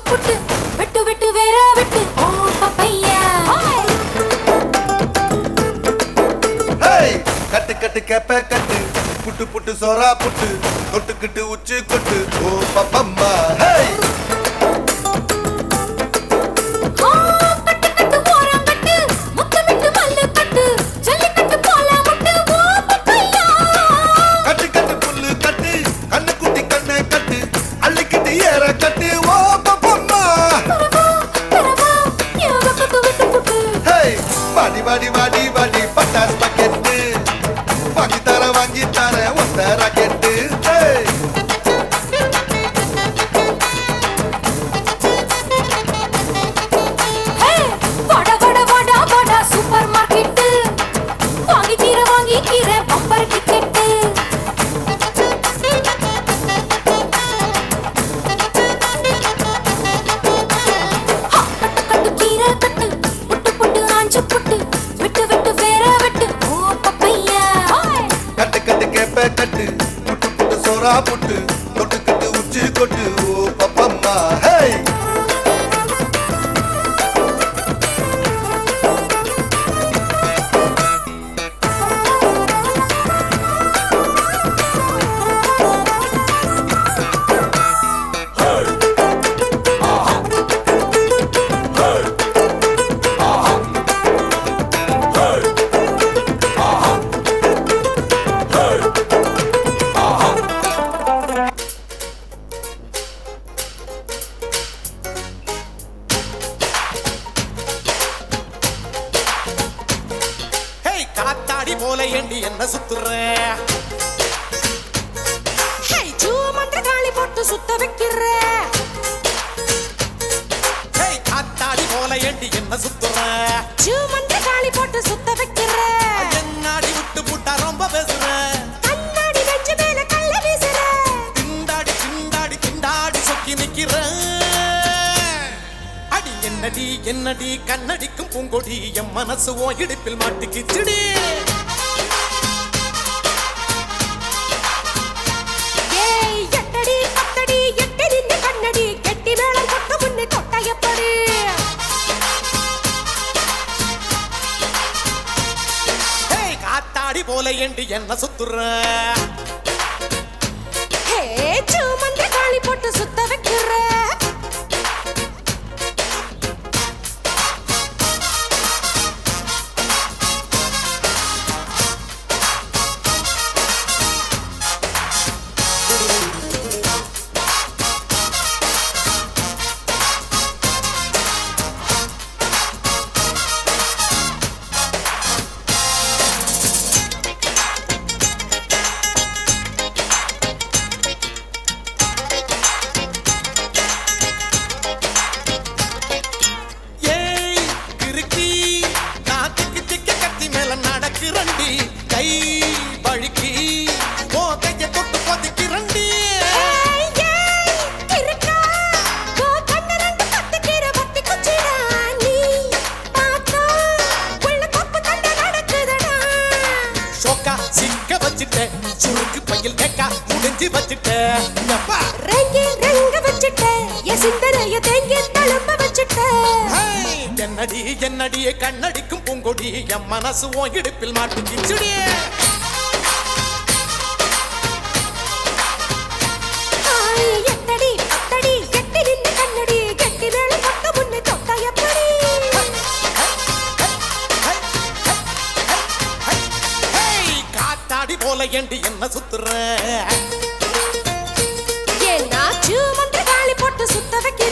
புட்டு வெட்டு வெட்டு வேற வெட்டு ஓ பப்பையா ஹேய் கட்டு கட்டு கேப்ப கட்டு புட்டு புட்டு சோறா புட்டு தொட்டுக்கிட்டு உச்சி கொட்டு ஓ பப்பம்மா ஹேய் ஆ, கட்டு கட்டு ஓரம் கட்டு முத்தமிட்டு மல்லு கட்டு ஜல்லிக்கட்டு போல முட்டு ஓ பப்பையா கட்டு கட்டு புல்லு கட்டு கண்ணு குட்டி கண்ணை கட்டு அள்ளிக்கிட்டு ஏற கட்டு ஓ பப்பம்மா தரவா தரவா என் பக்கத்து விட்டு புட்டு ஹேய் வாடி வாடி வாடி வாடி பட்டாஸ் பாக்கெட்டு வாங்கி தர வாங்கி தர ஒத்த ராக்கெட்டு ஹேய் ஹே வட வட வட வட சூப்பர் மார்க்கெட் வாங்கி கீரை வாங்கி கீரை பம்பர் டிக்கெட் கட்டு கட்டு கீரை கட்டு புட்டு புட்டு ஆஞ்சு புட்டு விட்டு விட்டு வேற வெட்டு ஓ பப்பையா கட்டு கட்டு கேப்ப கட்டு புட்டு புட்டு சோறா புட்டு தொட்டுக்கிட்டு உச்சி கொட்டு ஓ பப்பம்மா ஹேய் ஹேய் காத்தாடி போல ஏண்டி என்ன சுத்துற ஹே சூமந்த காளி போட்டு சுத்த வைக்கிற ஹேய் காத்தாடி போல ஏண்டி என்ன சுத்துற சூமந்த காளி போட்டு சுத்த வைக்கிற என்னாடி விட்டு புட்டா ரொம்ப பேசுற கண்ணாடி வெச்சு மேல கள்ள வீசுற திண்டாடி திண்டாடி திண்டாடி சொக்கி நிக்கிற அடி என்னடி என்னடி கண்ணடிக்கும் பூங்கொடி என் மனசு ஓ இடுப்பில் மாட்டிக்கிச்சுடி ஏய் எட்டடி பத்தடி எட்டி நின்னு கண்ணடி கெட்டி மேளம் கொட்ட முன்னே தொட்ட எப்படி ஹேய் காத்தாடி போல ஏண்டி என்ன சுத்துற ஹே சூமந்த காளி போட்டு சுத்த வைக்கிற ஏய் கிறுக்கி நான் திக்கு திக்கு கத்தி மேல நடக்கிறண்டி கை வழுக்கி ஓ கைய தொட்டு கொதிக்கிறண்டி ஏய் ஏய் இருக்கா கோ கண்ண ரெண்டு பத்து கீரை பத்தி குச்சிடா நீ பாத்தா உள்ள தப்பு தண்டை நடக்குதடா ஷோக்கா சிக்க வச்சுட்டேன் சுருக்கு பையில் கேக்கா முடிஞ்சு வச்சுட்டேன் எப்பா ரெங்கி ரெங்க வச்சுட்ட என் சிந்தனைய தேங்கி தழும்ப வச்சுட்ட ஹேய், என்னடி என்னடி கண்ணடிக்கும் பூங்கொடி என் மனசு ஓ இடுப்பில் மாட்டுக்கிச்சுடி ஆய், எட்டடி பத்தடி எட்டி நின்னு கண்ணடி கெட்டி மேளம் கொட்ட முன்னே தொட்ட எப்படி ஹேய், காத்தாடி போல ஏண்டி என்ன சுத்துற ஏன்னா சூமந்த காளி போட்டு சுத்த வைக்கிற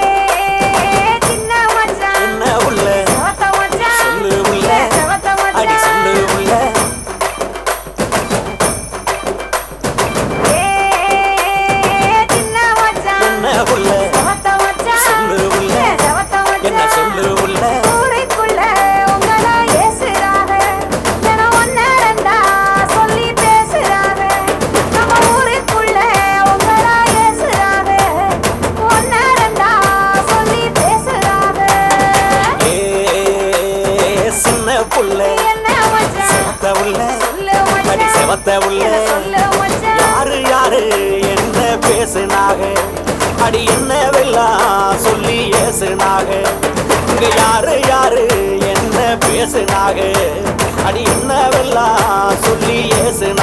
என்ன உள்ள சொல்லு உள்ள அடி பார்த்த உள்ள சொல்லு மச்சான் யாரு யாரு என்ன பேசுனாக அடி என்னவெல்லாம் சொல்லி ஏசுனாக இங்க யாரு யாரு என்ன பேசுனாக அடி என்னவெல்லாம் சொல்லி ஏசுனாக